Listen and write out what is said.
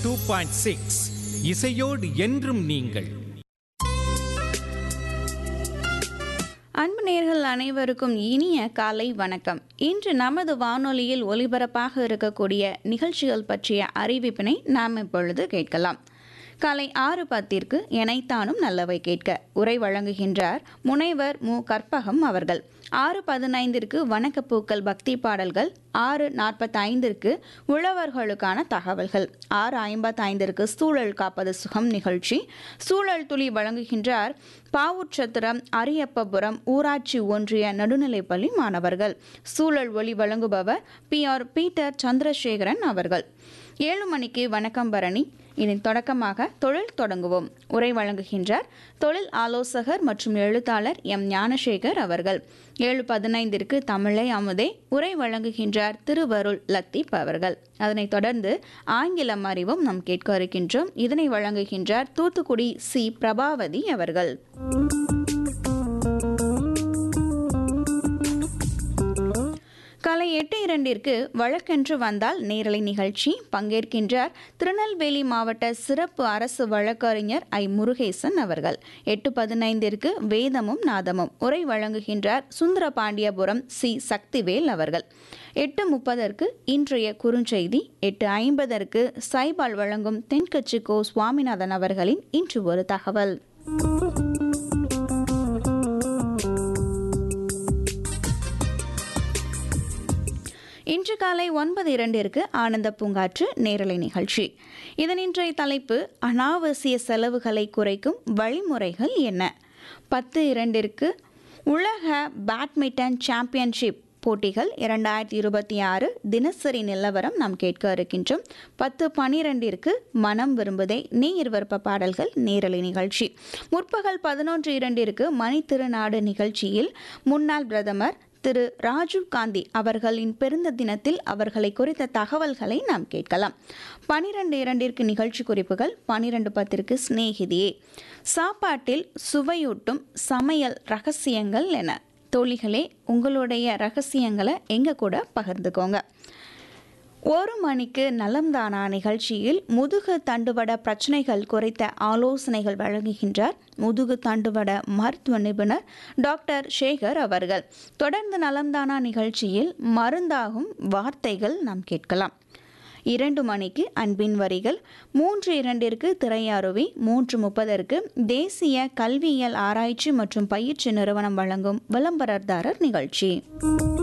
two point six இசையோடு என்றும் நீங்கள் அன்பு நேர்கள் அனைவருக்கும் இனிய காலை வணக்கம் இன்று நமது வானொலியில் ஒலிபரப்பாக இருக்கக்கூடிய நிகழ்ச்சிகள் பற்றிய அறிவிப்பினை நாம் இப்பொழுது கேட்கலாம் காலை ஆறு பத்திற்கு எனைத்தானும் நல்லவை கேட்க உரை வழங்குகின்றார் முனைவர் மு கற்பகம் அவர்கள் ஆறு பதினைந்திற்கு வணக்கப்பூக்கள் பக்தி பாடல்கள் ஆறு நாற்பத்தைந்திற்கு உழவர்களுக்கான தகவல்கள் ஆறு ஐம்பத்தைந்திற்கு சூழல் காப்பது சுகம் நிகழ்ச்சி சூழல் துளி வழங்குகின்றார் பாவூர்சத்திரம் அரியப்பபுரம் ஊராட்சி ஒன்றிய நடுநிலைப்பள்ளி மாணவர்கள் சூழல் ஒளி வழங்குபவர் பி ஆர் பீட்டர் சந்திரசேகரன் அவர்கள் ஏழு மணிக்கு வணக்கம் பரணி இதன் தொடக்கமாக தொழில் தொடங்குவோம் உரை வழங்குகின்றார் தொழில் ஆலோசகர் மற்றும் எழுத்தாளர் எம் ஞானசேகர் அவர்கள் ஏழு பதினைந்திற்கு தமிழை அமுதே உரை வழங்குகின்றார் திருவருள் லத்தீப் அவர்கள் அதனைத் தொடர்ந்து ஆங்கிலம் அறிவும் நாம் கேட்க இருக்கின்றோம் இதனை வழங்குகின்றார் தூத்துக்குடி சி பிரபாவதி அவர்கள் காலை எட்டு இரண்டிற்கு வழக்கென்று வந்தால் நேரலை நிகழ்ச்சி பங்கேற்கின்றார் திருநெல்வேலி மாவட்ட சிறப்பு அரசு வழக்கறிஞர் ஐ முருகேசன் அவர்கள் எட்டு பதினைந்திற்கு வேதமும் நாதமும் உரை வழங்குகின்றார் சுந்தரபாண்டியபுரம் சி சக்திவேல் அவர்கள் எட்டு முப்பதற்கு இன்றைய குறுஞ்செய்தி எட்டு ஐம்பதற்கு சைபால் வழங்கும் தென்கட்சி கோ சுவாமிநாதன் அவர்களின் இன்று ஒரு தகவல் இன்று காலை ஒன்பது இரண்டிற்கு ஆனந்த பூங்காற்று நேரலை நிகழ்ச்சி இதன் இன்றைய தலைப்பு அனாவசிய செலவுகளை குறைக்கும் வழிமுறைகள் என்ன பத்து இரண்டிற்கு உலக பேட்மிண்டன் சாம்பியன்ஷிப் போட்டிகள் இரண்டாயிரத்தி இருபத்தி ஆறு தினசரி நிலவரம் நாம் கேட்க இருக்கின்றோம் பத்து பனிரெண்டிற்கு மனம் விரும்புதே நீர் விருப்ப பாடல்கள் நேரலை நிகழ்ச்சி முற்பகல் பதினொன்று இரண்டிற்கு மணி திருநாடு நிகழ்ச்சியில் முன்னாள் பிரதமர் திரு ராஜீவ் காந்தி அவர்களின் பிறந்த தினத்தில் அவர்களை குறித்த தகவல்களை நாம் கேட்கலாம் பனிரெண்டு இரண்டிற்கு நிகழ்ச்சி குறிப்புகள் பனிரெண்டு பத்திற்கு சிநேகிதியே சாப்பாட்டில் சுவையூட்டும் சமையல் ரகசியங்கள் என தோழிகளே உங்களுடைய ரகசியங்களை எங்க கூட பகிர்ந்துக்கோங்க ஒரு மணிக்கு நலம்தானா நிகழ்ச்சியில் முதுகு தண்டுவட பிரச்சனைகள் குறித்த ஆலோசனைகள் வழங்குகின்றார் முதுகு தண்டுவட மருத்துவ நிபுணர் டாக்டர் சேகர் அவர்கள் தொடர்ந்து நலம்தானா நிகழ்ச்சியில் மருந்தாகும் வார்த்தைகள் நாம் கேட்கலாம் இரண்டு மணிக்கு அன்பின் வரிகள் மூன்று இரண்டிற்கு திரையாருவி மூன்று முப்பதற்கு தேசிய கல்வியியல் ஆராய்ச்சி மற்றும் பயிற்சி நிறுவனம் வழங்கும் விளம்பரதாரர் நிகழ்ச்சி